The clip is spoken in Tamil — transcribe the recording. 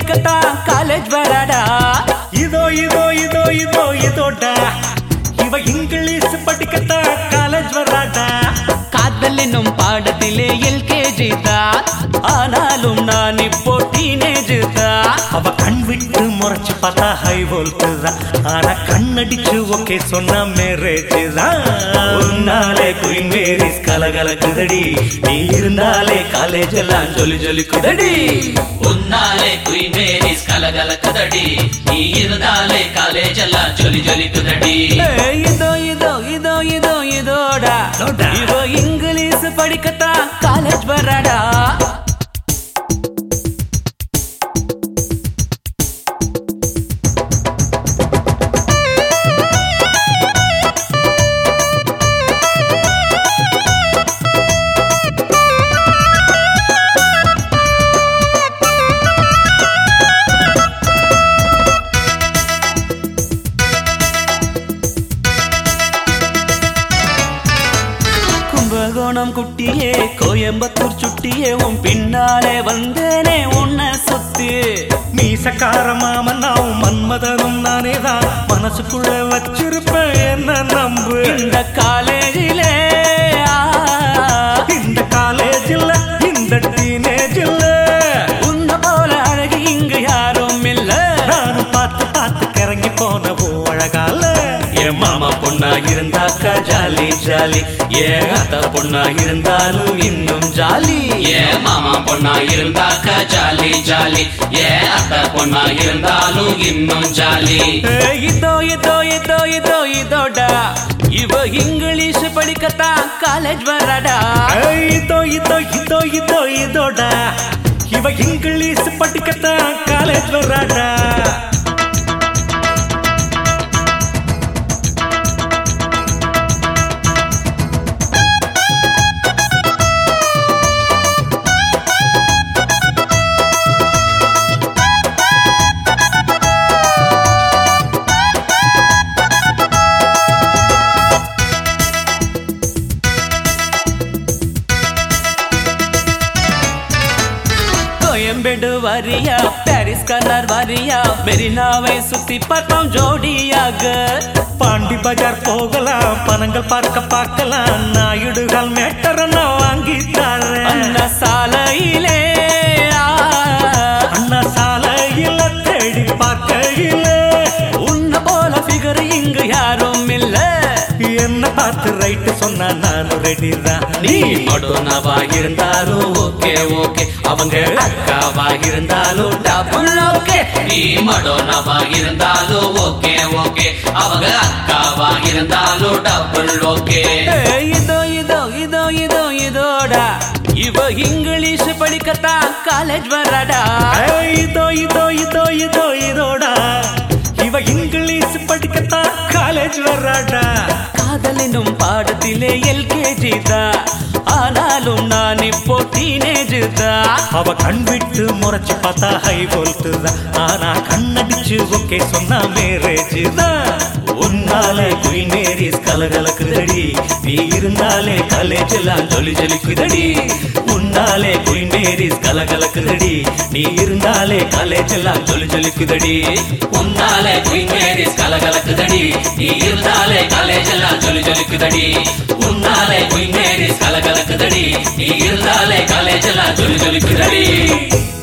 படிக்கத்தான் காலேஜ் வராடா இதோ இதோ இதோ இதோ இதோடா இவ இங்கிலீஷ் படிக்கத்தான் காலேஜ் வராடா காதல் என்னும் பாடத்திலே எல்கேஜி தான் ஆனாலும் நான் இப்போ டீனேஜ் தான் அவ கண் விட்டு முறைச்சு பார்த்தா ஹை வோல்ட் தான் ஆனா கண்ணடிச்சு ஓகே சொன்னா மேரேஜ் தான் உன்னாலே குயின் மேரிஸ் கலகலக்குதடி நீ இருந்தாலே காலேஜ் எல்லாம் சொல்லி சொல்லி குதடி உன்னாலே குயின் மேரிஸ் கலகலக்குதடி நீ இருந்தாலே காலேஜ் எல்லாம் ஜொலி ஜொலி குதடி ஏய், இதோ இதோ இதோ இதோ இதோடா இதோடா. இவ இங்கிலீஷ் படிக்கத்தான் காலேஜ் வராடா கும்பகோணம் குட்டியே கோயம்புத்தூர் சுட்டியே உன் பின்னாலே வந்தேனே உன்னை சுத்தி மீசக்கார மாமன் நான் மன்மதனும் நானே தான் மனசுக்குள்ள வச்சிருப்பேன் என்ன நம்பு இந்த காலேஜிலே இந்த காலேஜில் இந்த டீனேஜில் உன்ன போல அழகு இங்கு யாரும் இல்ல நானும் பார்த்து பார்த்து கிறங்கி போன ஓ அழகால என் மாமா பொண்ணா இருந்தாக்கா ஜாலி ஜாலி ஏன் அத்த பொண்ணா இருந்தாலும் இன்னும் ஜாலி ஏ மாமா பொண்ணா இருந்தாக்க ஜாலி ஜாலி ஏ அத்தை பொண்ணா இருந்தாலும் இன்னும் ஜாலி ஏய், இதோ இதோ இதோ இதோ இதோடா இவ இங்கிலீஷ் படிக்கத்தான் காலேஜ் வராடா ஏய், இதோ இதோ இதோ இதோ இதோடா இவ இங்கிலீஷ் படிக்கத்தான் காலேஜ் வராடா கோயம்பேடு வரியா பாரிஸ் கலர் வரியா மெரினாவை சுத்தி பார்த்தோம் ஜோடியாக பாண்டி பஜார் போகலாம் பணங்கள் பார்க்க பார்க்கலாம் நாயுடுகள் மேட்டரை நான் வாங்கி தரேன் அண்ணா சாலையிலே ஆ, அண்ணா சாலையில தேடி பார்க்கையில உன்ன போல ஃபிகர் இங்கு யாரும் இல்ல என்ன பார்த்து ரைட்டு சொன்னா நானும் ரெடி தான் நீ மடோனாவா இருந்தாலும் ஓகே ஓகே அவங்க அக்காவா இருந்தாலும் டபுள் ஓகே நீ மடோனாவா இருந்தாலும் ஓகே ஓகே அவங்க அக்காவா இருந்தாலும் டபுள் ஓகே ஏய், இதோ இதோ இதோ இதோ இதோடா இவ இங்கிலீஷ் படிக்கத்தான் காலேஜ் வராடா ஏய், இதோ இதோ இதோ இதோ இதோடா இவ இங்கிலீஷ் படிக்கத்தான் காலேஜ் வர்றாடா காதல் என்னும் பாடத்திலே எல்கேஜி தான் ஆனாலும் நான் இப்போ டீனேஜ் தான் அவ கண் விட்டு முறைச்சு பார்த்தா ஹை வோல்ட் தான் ஆனா கண்ணடிச்சு ஓகே சொன்னா மேரேஜ் தான் உன்னாலே குயின் மேரிஸ் கலகலக்குதடி நீ இருந்தாலே காலேஜ் எல்லாம் ஜொலி ஜொலிக்குதடி உன்னாலே குயின் மேரிஸ் கலகலக்குதடி நீ இருந்தாலே காலேஜ் எல்லாம் ஜொலி ஜொலிக்குதடி உன்னாலே குயின் மேரிஸ் கலகலக்குதடி நீ இருந்தாலே காலேஜ் எல்லாம் ஜொலி ஜொலிக்குதடி உன்னாலே குயின் மேரிஸ் கலகலக்குதடி நீ இருந்தாலே காலேஜ் எல்லாம் ஜொலி ஜொலிக்குதடி